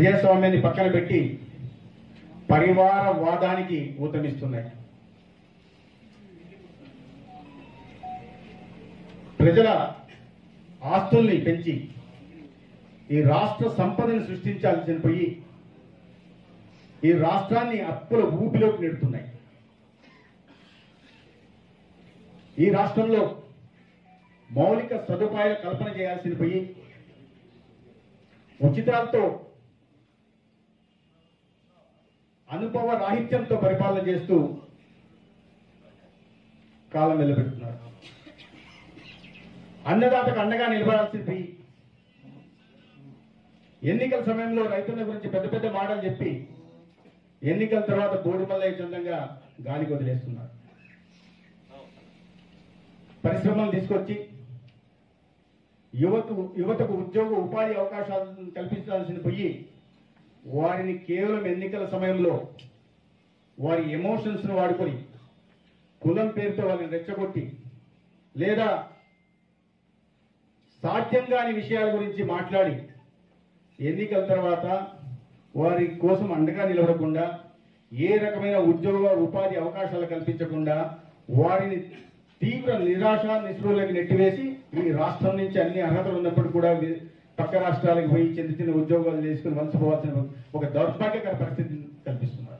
ప్రజాస్వామ్యాన్ని పక్కన పెట్టి పరివార వాదానికి ఊతమిస్తున్నాయి ప్రజల ఆస్తుల్ని పెంచి ఈ రాష్ట్ర సంపదను సృష్టించాల్సిన పోయి ఈ రాష్ట్రాన్ని అప్పుల ఊపిలోకి నెడుతున్నాయి ఈ రాష్ట్రంలో మౌలిక సదుపాయాల కల్పన చేయాల్సిన పోయి ఉచితాలతో అనుభవ రాహిత్యంతో పరిపాలన చేస్తూ కాలం నిలబెడుతున్నారు అన్నదాతకు అండగా నిలబడాల్సింది ఎన్నికల సమయంలో రైతుల గురించి పెద్ద పెద్ద మాటలు చెప్పి ఎన్నికల తర్వాత బోడిమల్లయ్య చందంగా గాలికి వదిలేస్తున్నారు పరిశ్రమలు తీసుకొచ్చి యువత యువతకు ఉద్యోగ ఉపాధి అవకాశాలను కల్పించాల్సిన పోయి వారిని కేవలం ఎన్నికల సమయంలో వారి ఎమోషన్స్ ను వాడుకొని కులం పేరుతో వారిని రెచ్చగొట్టి లేదా సాధ్యం కాని విషయాల గురించి మాట్లాడి ఎన్నికల తర్వాత వారి కోసం అండగా నిలబడకుండా ఏ రకమైన ఉద్యోగ ఉపాధి అవకాశాలు కల్పించకుండా వారిని తీవ్ర నిరాశ నిస్పృహలకు నెట్టివేసి ఈ రాష్ట్రం నుంచి అన్ని అర్హతలు ఉన్నప్పుడు కూడా వి- పక్క రాష్ట్రాలకు పోయి చిన్న చిన్న ఉద్యోగాలు చేసుకుని వలసపోవాల్సిన ఒక దౌర్భాగ్యకర పరిస్థితిని కల్పిస్తున్నారు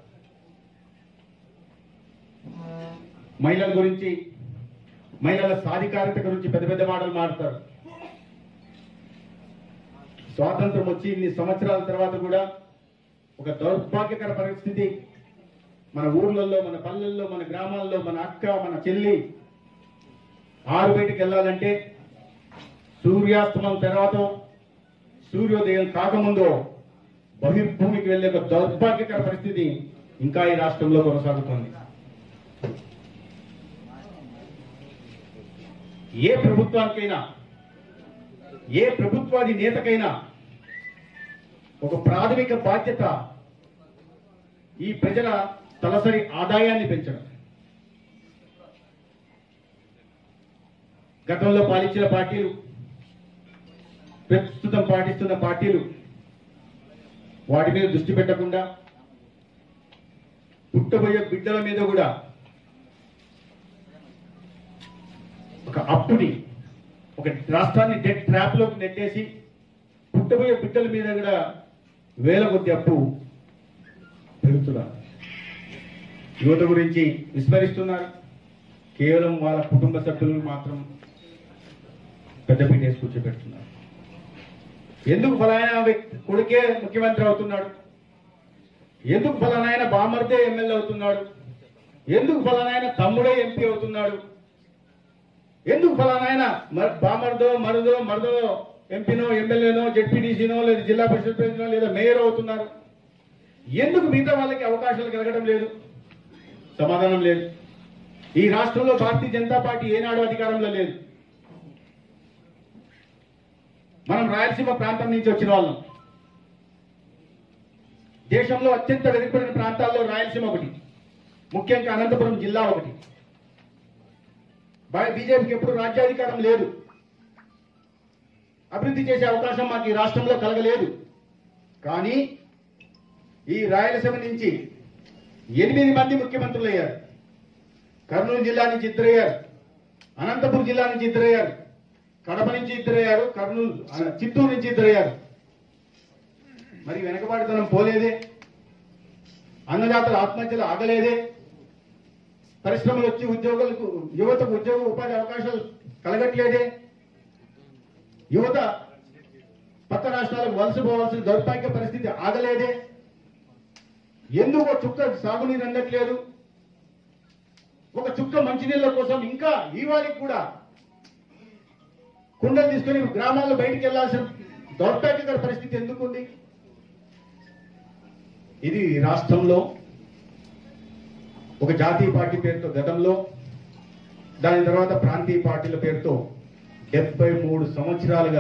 మహిళల గురించి మహిళల సాధికారత గురించి పెద్ద పెద్ద మాటలు మాడతారు స్వాతంత్రం వచ్చి ఇన్ని సంవత్సరాల తర్వాత కూడా ఒక దౌర్భాగ్యకర పరిస్థితి మన ఊర్లలో మన పల్లెల్లో మన గ్రామాల్లో మన అక్క మన చెల్లి ఆరు బయటికి వెళ్ళాలంటే సూర్యాస్తమం తర్వాత సూర్యోదయం కాకముందు బహిర్భూమికి వెళ్ళే ఒక దౌర్భాగ్యకర పరిస్థితి ఇంకా ఈ రాష్ట్రంలో కొనసాగుతోంది ఏ ప్రభుత్వానికైనా ఏ ప్రభుత్వాది నేతకైనా ఒక ప్రాథమిక బాధ్యత ఈ ప్రజల తలసరి ఆదాయాన్ని పెంచడం గతంలో పాలించిన పార్టీలు ప్రస్తుతం పాటిస్తున్న పార్టీలు వాటి మీద దృష్టి పెట్టకుండా పుట్టబోయే బిడ్డల మీద కూడా ఒక అప్పుని ఒక రాష్ట్రాన్ని డెట్ ట్రాప్ లోకి నెట్టేసి పుట్టబోయే బిడ్డల మీద కూడా వేల కొద్ది అప్పు పెరుగుతున్నారు యువత గురించి విస్మరిస్తున్నారు కేవలం వాళ్ళ కుటుంబ సభ్యులు మాత్రం పెద్దపీట వేసి కూర్చోబెడుతున్నారు ఎందుకు ఫలానా వ్యక్తి కొడుకే ముఖ్యమంత్రి అవుతున్నాడు ఎందుకు ఫలానాయన బామర్దే ఎమ్మెల్యే అవుతున్నాడు ఎందుకు ఫలానాయన తమ్ముడే ఎంపీ అవుతున్నాడు ఎందుకు ఫలానాయన మర్- బామర్దో మరుదో మరదో ఎంపీనో ఎమ్మెల్యేనో జెడ్పీటీసీనో లేదా జిల్లా పరిషత్ ప్రెసిడెంట్ లేదా మేయర్ అవుతున్నారు ఎందుకు మిగతా వాళ్ళకి అవకాశాలు కలగడం లేదు సమాధానం లేదు ఈ రాష్ట్రంలో భారతీయ జనతా పార్టీ ఏనాడు అధికారంలో లేదు మనం రాయలసీమ ప్రాంతం నుంచి వచ్చిన వాళ్ళం దేశంలో అత్యంత వెనుకబడిన ప్రాంతాల్లో రాయలసీమ ఒకటి ముఖ్యంగా అనంతపురం జిల్లా ఒకటి బా- బీజేపీకి ఎప్పుడు రాజ్యాధికారం లేదు అభివృద్ధి చేసే అవకాశం మాకు ఈ రాష్ట్రంలో కలగలేదు కానీ ఈ రాయలసీమ నుంచి ఎనిమిది మంది ముఖ్యమంత్రులు అయ్యారు కర్నూలు జిల్లా నుంచి ఇద్దరయ్యారు అనంతపురం జిల్లా నుంచి ఇద్దరయ్యారు కడప నుంచి ఇద్దరయ్యారు కర్నూలు ఆ, చిత్తూరు నుంచి ఇద్దరయ్యారు మరి వెనకబాటుతనం పోలేదే అన్నదాతల ఆత్మహత్యలు ఆగలేదే పరిశ్రమలు వచ్చి ఉద్యోగులకు యువతకు ఉద్యోగ ఉపాధి అవకాశాలు కలగట్లేదే యువత పక్క రాష్ట్రాలకు వలసపోవాల్సిన దౌర్భాగ్య పరిస్థితి ఆగలేదే ఎందుకు ఒక చుక్క సాగునీరు అందట్లేదు ఒక చుక్క మంచినీళ్ళ కోసం ఇంకా ఇవాళకి కూడా కుండలు తీసుకొని గ్రామాల్లో బయటికి వెళ్లాల్సిన దౌర్భాగ్యకర పరిస్థితి ఎందుకుంది ఇది రాష్ట్రంలో ఒక జాతీయ పార్టీ పేరుతో గతంలో దాని తర్వాత ప్రాంతీయ పార్టీల పేరుతో డెబ్బై మూడు సంవత్సరాలుగా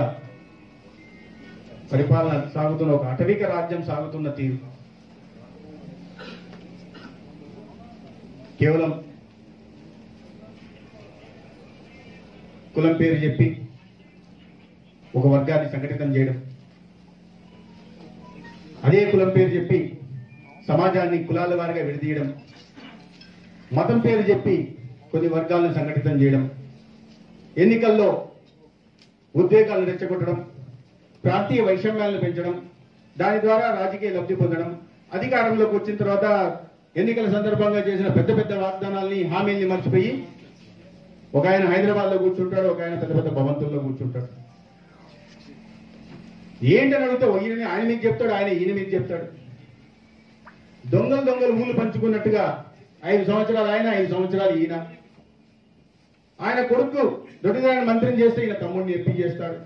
పరిపాలన సాగుతున్న ఒక అటవిక రాజ్యం సాగుతున్న తీరు కేవలం కులం పేరు చెప్పి ఒక వర్గాన్ని సంఘటితం చేయడం అదే కులం పేరు చెప్పి సమాజాన్ని కులాల వారిగా విడదీయడం మతం పేరు చెప్పి కొన్ని వర్గాలను సంఘటితం చేయడం ఎన్నికల్లో ఉద్వేగాలను రెచ్చగొట్టడం ప్రాంతీయ వైషమ్యాలను పెంచడం దాని ద్వారా రాజకీయ లబ్ధి పొందడం అధికారంలోకి వచ్చిన తర్వాత ఎన్నికల సందర్భంగా చేసిన పెద్ద పెద్ద వాగ్దానాల్ని హామీల్ని మర్చిపోయి ఒక ఆయన హైదరాబాద్ లో కూర్చుంటాడు ఒక ఆయన పెద్ద పెద్ద భవంతుల్లో కూర్చుంటాడు ఏంటని అడిగితే ఈయన ఆయన మీకు చెప్తాడు ఆయన ఈయన మీకు చెప్తాడు దొంగలు దొంగలు ఊళ్ళు పంచుకున్నట్టుగా ఐదు సంవత్సరాలు ఆయన ఐదు సంవత్సరాలు ఈయన ఆయన కొడుకు దొడ్డిదారిని మంత్రిని చేస్తే ఈయన తమ్ముడిని ఎంపీ చేస్తాడు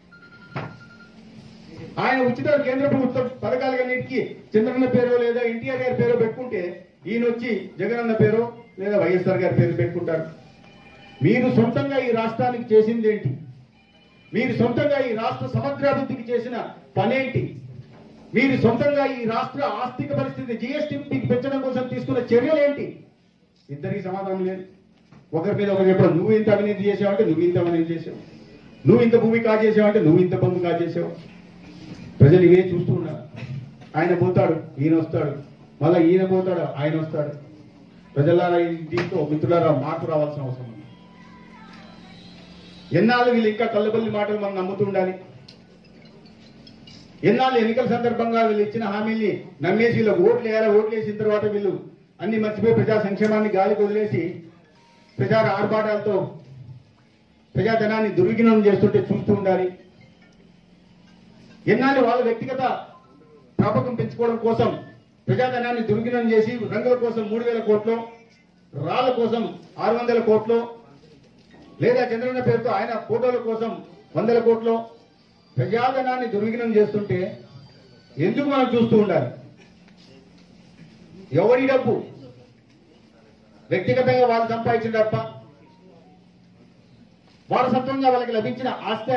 ఆయన ఉచిత కేంద్ర ప్రభుత్వ పథకాలన్నిటికీ చంద్రన్న పేరు లేదా ఎన్టీఆర్ గారి పేరు పెట్టుకుంటే ఈయన వచ్చి జగనన్న పేరు లేదా వైఎస్ఆర్ గారి పేరు పెట్టుకుంటారు మీరు సొంతంగా ఈ రాష్ట్రానికి చేసింది ఏంటి మీరు సొంతంగా ఈ రాష్ట్ర సమగ్రాభివృద్ధికి చేసిన పనేంటి మీరు సొంతంగా ఈ రాష్ట్ర ఆర్థిక పరిస్థితి జిఎస్టీ పెంచడం కోసం తీసుకున్న చర్యలు ఏంటి ఇద్దరికి సమాధానం లేదు ఒకరి మీద ఒకరు చెప్పడం నువ్వు ఇంత అవినీతి చేసావంటే నువ్వు ఇంత అవినీతి చేసావు నువ్వు ఇంత భూమి కాజేసావంటే నువ్వు ఇంత భూమి కాజేసావు ప్రజలు ఇవే చూస్తూ ఉన్నారు ఆయన పోతాడు ఈయన వస్తాడు మళ్ళా ఈయన పోతాడు ఆయన వస్తాడు ప్రజలారా ఈ దీంతో మిత్రులారా మార్పు రావాల్సిన అవసరం ఉంది ఎన్నాళ్ళు వీళ్ళు ఇంకా కళ్ళబల్లి మాటలు మనం నమ్ముతూ ఉండాలి ఎన్నాళ్ళు ఎన్నికల సందర్భంగా వీళ్ళు ఇచ్చిన హామీల్ని నమ్మేసి వీళ్ళు ఓట్లు వేయాలి ఓట్లు వేసిన తర్వాత వీళ్ళు అన్ని మర్చిపోయి ప్రజా సంక్షేమాన్ని గాలికి వదిలేసి ప్రజా ఆర్భాటాలతో ప్రజాధనాన్ని దుర్వినియోగం చేస్తుంటే చూస్తూ ఉండాలి ఎన్నాళ్ళు వాళ్ళ వ్యక్తిగత ప్రాపకం పెంచుకోవడం కోసం ప్రజాధనాన్ని దుర్వినియోగం చేసి రంగుల కోసం మూడు వేల కోట్లు రాళ్ల కోసం ఆరు వందల కోట్లు లేదా చంద్రన్న పేరుతో ఆయన ఫోటోల కోసం వందల కోట్లు ప్రజాధనాన్ని దుర్వినియోగం చేస్తుంటే ఎందుకు మనం చూస్తూ ఉండాలి ఎవరి డబ్బు వ్యక్తిగతంగా వాళ్ళు సంపాదించిన తప్ప వారసత్వంగా వాళ్ళకి లభించిన ఆస్తి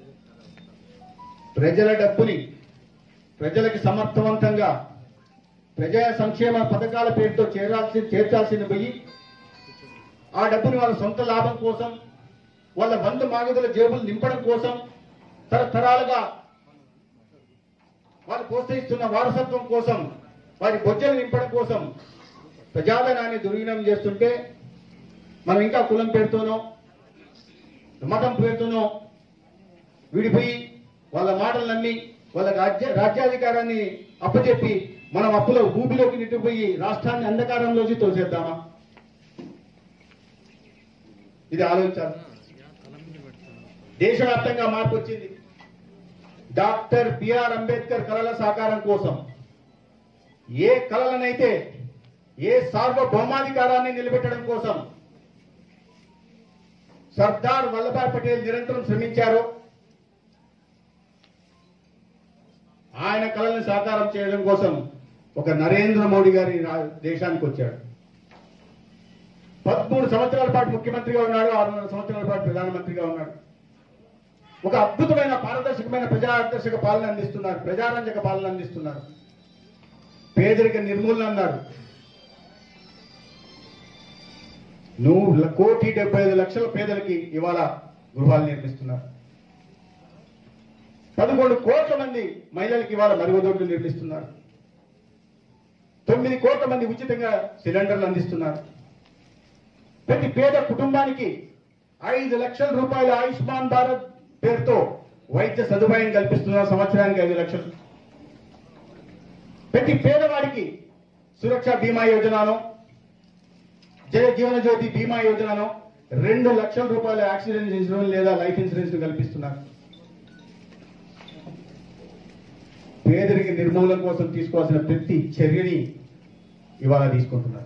ప్రజల డబ్బుని ప్రజలకి సమర్థవంతంగా ప్రజా సంక్షేమ పథకాల పేరుతో చేరాల్సి చేర్చాల్సింది పోయి ఆ డబ్బుని వాళ్ళ సొంత లాభం కోసం వాళ్ళ వంద మాగదుల జేబులు నింపడం కోసం తరతరాలుగా వాళ్ళు ప్రోత్సహిస్తున్న వారసత్వం కోసం వారి బొజ్జలు నింపడం కోసం ప్రజాధనాన్ని దుర్వినియోగం చేస్తుంటే మనం ఇంకా కులం పేరుతోనో మతం పేరుతోనో విడిపోయి వాళ్ళ మాటలు నమ్మి వాళ్ళ రాజ్య రాజ్యాధికారాన్ని అప్పచెప్పి మనం అప్పులో ఊబిలోకి నెట్టిపోయి రాష్ట్రాన్ని అంధకారంలోకి తోసేద్దామా ఇది ఆలోచించాలి దేశవ్యాప్తంగా మార్పు వచ్చింది డాక్టర్ బిఆర్ అంబేద్కర్ కళల సాకారం కోసం ఏ కళలనైతే ఏ సార్వభౌమాధికారాన్ని నిలబెట్టడం కోసం సర్దార్ వల్లభాయ్ పటేల్ నిరంతరం శ్రమించారో ఆయన కళల్ని సాకారం చేయడం కోసం ఒక నరేంద్ర మోడీ గారి రా- దేశానికి వచ్చాడు పదమూడు సంవత్సరాల పాటు ముఖ్యమంత్రిగా ఉన్నాడు ఆరున్నర సంవత్సరాల పాటు ప్రధానమంత్రిగా ఉన్నాడు ఒక అద్భుతమైన పారదర్శకమైన ప్రజాదర్శక పాలన అందిస్తున్నారు ప్రజారంజక పాలన అందిస్తున్నారు పేదరిక నిర్మూలన అన్నారు నువ్వు ల- కోటి డెబ్బై ఐదు లక్షల పేదలకి ఇవాళ గృహాలు నిర్మిస్తున్నారు పదకొండు కోట్ల మంది మహిళలకు ఇవాళ మరుగుదొడ్లు నిర్మిస్తున్నారు తొమ్మిది కోట్ల మంది ఉచితంగా సిలిండర్లు అందిస్తున్నారు ప్రతి పేద కుటుంబానికి ఐదు లక్షల రూపాయల ఆయుష్మాన్ భారత్ పేరుతో వైద్య సదుపాయం కల్పిస్తున్నారు సంవత్సరానికి ఐదు లక్షలు ప్రతి పేదవాడికి సురక్ష బీమా యోజనను జయ జీవన జ్యోతి బీమా యోజనను రెండు లక్షల రూపాయల యాక్సిడెంట్ ఇన్సూరెన్స్ లేదా లైఫ్ ఇన్సూరెన్స్ కల్పిస్తున్నారు పేదరిక నిర్మూలన కోసం తీసుకోవాల్సిన ప్రతి చర్యని ఇవాళ తీసుకుంటున్నారు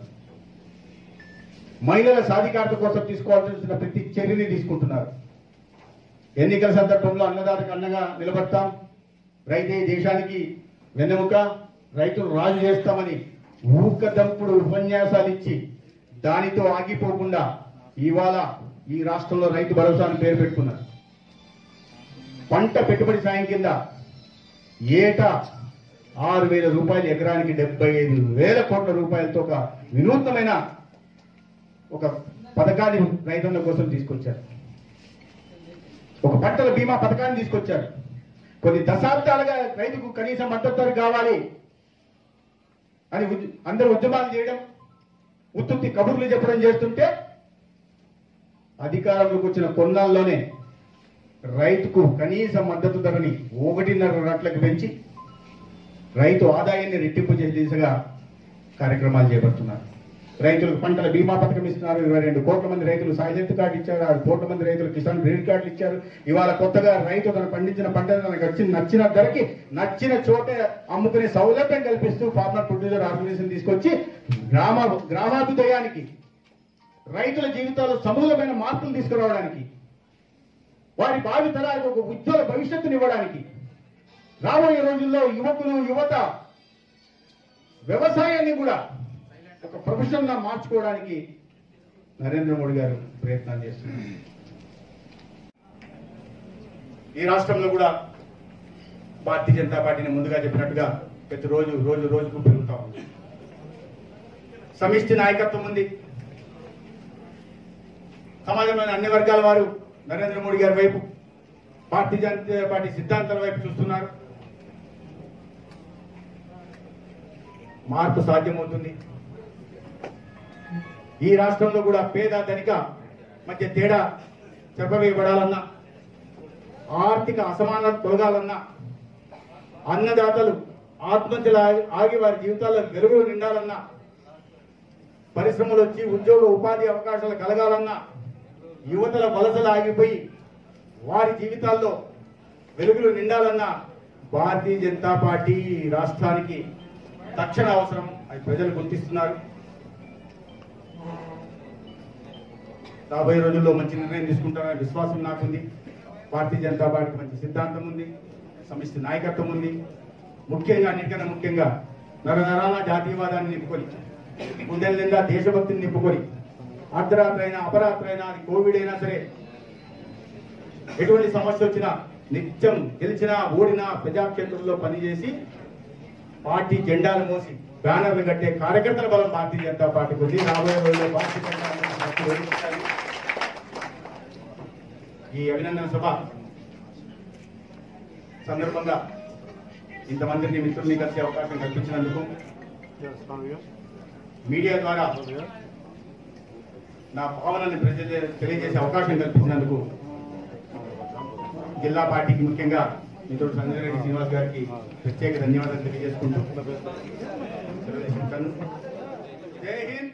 మహిళల సాధికారత కోసం తీసుకోవాల్సిన ప్రతి చర్యని తీసుకుంటున్నారు ఎన్నికల సందర్భంలో అన్నదాతకు అన్నగా నిలబడతాం రైతే దేశానికి వెన్నెముక రైతులు రాజు చేస్తామని ఊకదంపుడు ఉపన్యాసాలు ఇచ్చి దానితో ఆగిపోకుండా ఇవాళ ఈ రాష్ట్రంలో రైతు భరోసా అని పేరు పెట్టుకున్నారు పంట పెట్టుబడి సాయం కింద ఏటా ఆరు వేల రూపాయలు ఎకరానికి డెబ్బై ఐదు వేల కోట్ల రూపాయలతో ఒక వినూత్నమైన ఒక పథకాన్ని రైతుల కోసం తీసుకొచ్చారు ఒక పంటల బీమా పథకాన్ని తీసుకొచ్చారు కొన్ని దశాబ్దాలుగా రైతుకు కనీస మద్దతు ధర కావాలి అని ఉద్య- అందరూ ఉద్యమాలు చేయడం ఉత్తుత్తి కబుర్లు చెప్పడం చేస్తుంటే అధికారంలోకి వచ్చిన కొన్నాళ్ళలోనే రైతుకు కనీస మద్దతు ధరని ఒకటిన్నర రెట్లకు పెంచి రైతు ఆదాయాన్ని రెట్టింపు చేసే దిశగా కార్యక్రమాలు చేపడుతున్నారు రైతులకు పంటల బీమా పథకం ఇస్తున్నారు ఇరవై రెండు కోట్ల మంది రైతులు సాయశక్తి కార్డు ఇచ్చారు ఆరు కోట్ల మంది రైతులు కిసాన్ క్రెడిట్ కార్డులు ఇచ్చారు ఇవాళ కొత్తగా రైతు తను పండించిన పంటను తనకు వచ్చిన నచ్చిన ధరకి నచ్చిన చోటే అమ్ముకునే సౌలభ్యం కల్పిస్తూ ఫార్మర్ ప్రొడ్యూసర్ ఆర్గనైజేషన్ తీసుకొచ్చి గ్రామ గ్రామాభ్యుదయానికి రైతుల జీవితాల్లో సమూలమైన మార్పులు తీసుకురావడానికి వారి భావి తరాలకు ఒక ఉజ్వల భవిష్యత్తుని ఇవ్వడానికి రాబోయే రోజుల్లో యువకులు యువత వ్యవసాయాన్ని కూడా ఒక ప్రొఫెషన్ గా మార్చుకోవడానికి నరేంద్ర మోడీ గారు ప్రయత్నాలు చేస్తున్నారు ఈ రాష్ట్రంలో కూడా భారతీయ జనతా పార్టీని ముందుగా చెప్పినట్టుగా ప్రతిరోజు రోజు రోజుకు పెరుగుతా ఉంది సమిష్టి నాయకత్వం ఉంది సమాజంలోని అన్ని వర్గాల వారు నరేంద్ర మోడీ గారి వైపు భారతీయ జనతా పార్టీ సిద్ధాంతాల వైపు చూస్తున్నారు మార్పు సాధ్యమవుతుంది ఈ రాష్ట్రంలో కూడా పేద ధనిక మధ్య తేడా చెప్పవేయబడాలన్నా ఆర్థిక అసమానత తొలగాలన్నా అన్నదాతలు ఆత్మహత్యలు ఆగి- ఆగి వారి జీవితాల్లో వెలుగులు నిండాలన్నా పరిశ్రమలు వచ్చి ఉద్యోగ ఉపాధి అవకాశాలు కలగాలన్నా యువతల వలసలు ఆగిపోయి వారి జీవితాల్లో వెలుగులు నిండాలన్నా భారతీయ జనతా పార్టీ రాష్ట్రానికి తక్షణ అవసరం అది ప్రజలు గుర్తిస్తున్నారు రాబోయే రోజుల్లో మంచి నిర్ణయం తీసుకుంటారనే విశ్వాసం నాకుంది భారతీయ జనతా పార్టీకి మంచి సిద్ధాంతం ఉంది సమిష్టి నాయకత్వం ఉంది ముఖ్యంగా అన్నిటికన్నా ముఖ్యంగా నరనరాల జాతీయవాదాన్ని నింపుకొని గుండెల నిండా దేశభక్తిని నింపుకొని అర్ధరాత్రి అయినా అపరాత్రి అయినా అది కోవిడ్ అయినా సరే ఎటువంటి సమస్య వచ్చినా నిత్యం గెలిచినా ఓడినా ప్రజాక్షేత్రంలో పనిచేసి పార్టీ జెండాలు మోసి బ్యానర్లు కట్టే కార్యకర్తల బలం భారతీయ జనతా పార్టీకి ఉంది రాబోయే రోజుల్లో భారతీయ జనతా పార్టీ ఓడించాలి. ఈ అభినందన సభ సందర్భంగా ఇంతమందిని మిత్రుల్ని కలిసే అవకాశం కల్పించినందుకు మీడియా ద్వారా నా భావనని ప్రజలు తెలియజేసే అవకాశం కల్పించినందుకు జిల్లా పార్టీకి ముఖ్యంగా మిత్రుడు సంజయ్ రెడ్డి శ్రీనివాస్ గారికి ప్రత్యేక ధన్యవాదాలు తెలియజేసుకుంటూ సెలవు తీసుకుంటాను. జై హింద్